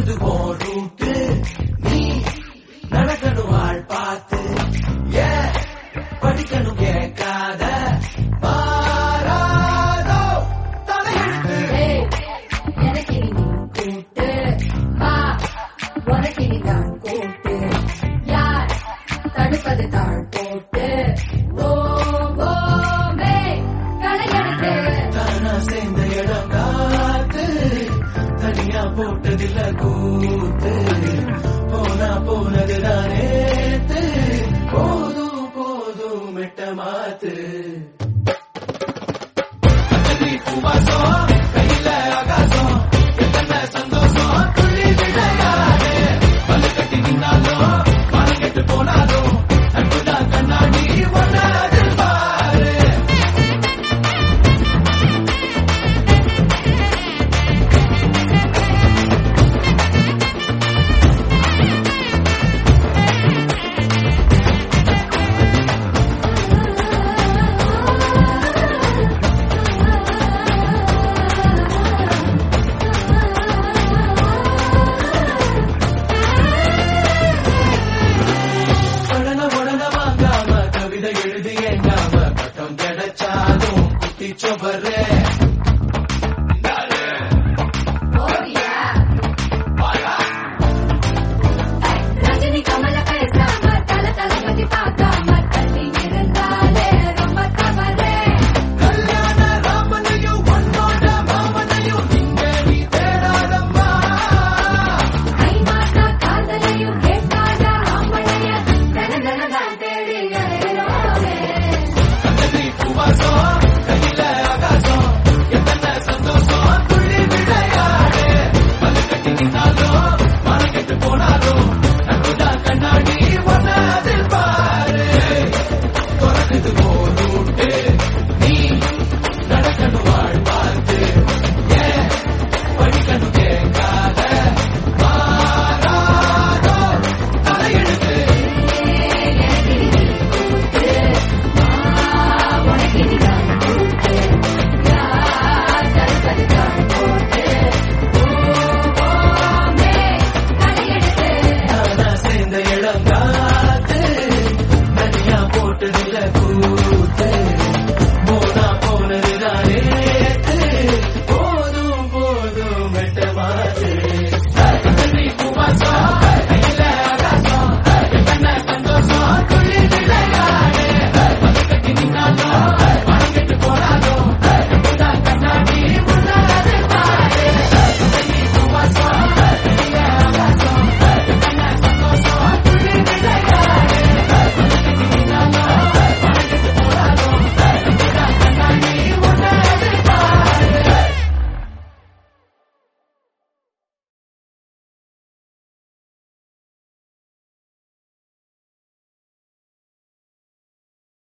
திறக்குது போ ரூட்டு நீ நடக்கணும் ஆள் பார்த்து ஏ படிக்கணும் கேட்காத பாராதோ தலையெழுத்து ஏய், எனக்கு இனி நீ கூட்டு வா உனக்கு இனி நான் கூட்டு யார் தடுப்பது தாழ் போட்டு ஓம் ஓமே கடையெடுத்து தானா சேர்ந்த இடம் காத்து தனியா போட்டதில்ல கூத்து போனா போனது நேத்து போதும் போதும் மெட்ட மாத்து அகதி பூவாசம், கையில ஆகாசம், எத்தனை சந்தோஷம், துள்ளி விளையாடு. பல்லு கட்டி நின்னாலும், மனம் கெட்டு போனாலும், நட்புதான் கண்ணாடி ஒன்ன அதில் பாரு கடன உடன வாங்காம கவிதை எழுதி ஏங்காம பட்டம் கிடைச்சாலும் குட்டி சொபரே ஓடியா ரஜினி கமல பேசாம தல தளபதி பார்க்காம தள்ளி இருந்தாலே ரொம்ப தவறே கல்யாண ராமனையும் உன்னோட மாமனையும் இங்க நீ தேடாதம்மா கை மாற்ற காதலையும் கேட்காத ஆம்பளைய தன தனதான் தேடி அலைகிறோமே கண்ணதி பூவாசம் கையில ஆகாசம் எத்தனை சந்தோஷம் துள்ளி விளையாடு பல்லு கட்டி நின்னாலும் மனம் கெட்டு போனாலும் நட்புதான் கண்ணாடி ஒன்ன அதில் பாரு திறக்குது போரூட்டு நீ நடக்கணும் வாழ் பார்த்து ஏன் படிக்கணும் கேட்காத மாறாதோ தலையெழுத்து உனக்கு இனி நான் கூட்டு யார் தடுப்பது தாழ் போட்டு ஓமே கடையெடுத்து நானா சேர்ந்த இடம் காத்து தனியா போட்டதில்ல கூத்து